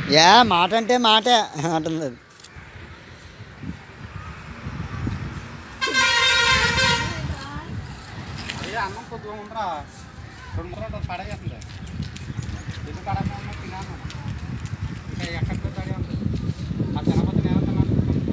ఏ మాట అంటే మాటే అంటుంది అది అయ్యా అన్నం కొద్దిగా ఉండరా రెండు మూడు పడేస్తుంది ఎందుకు పడకుండా తినాను ఇంకా ఎక్కడికి పడే ఉంది ఆ తినబోతున్నా ఏమన్నా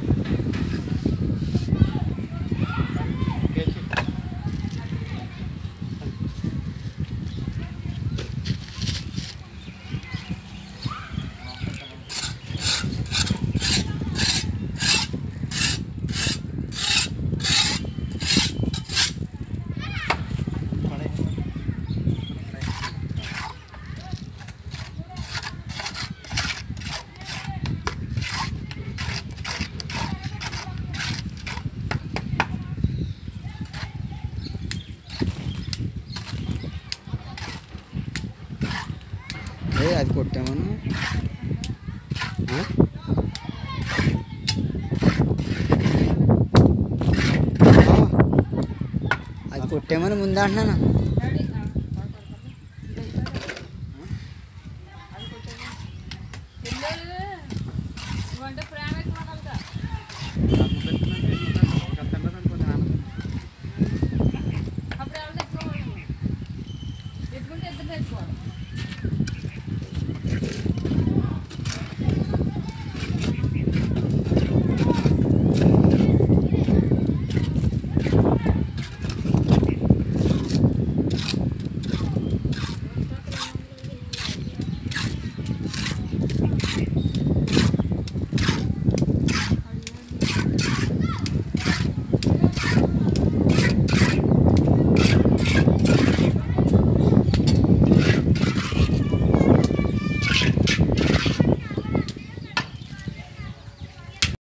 ఏ అది కొట్టామను ఆ? ఆ. అది కొట్టామని ముందు అంటున్నాను అంటే ప్రేమ ఎక్కువ ఉండాలిగా. అప్పుడు ఎవరు తెచ్చుకోవాలి ఎత్తుకుంటే ఇద్దరు తెచ్చుకోవాలి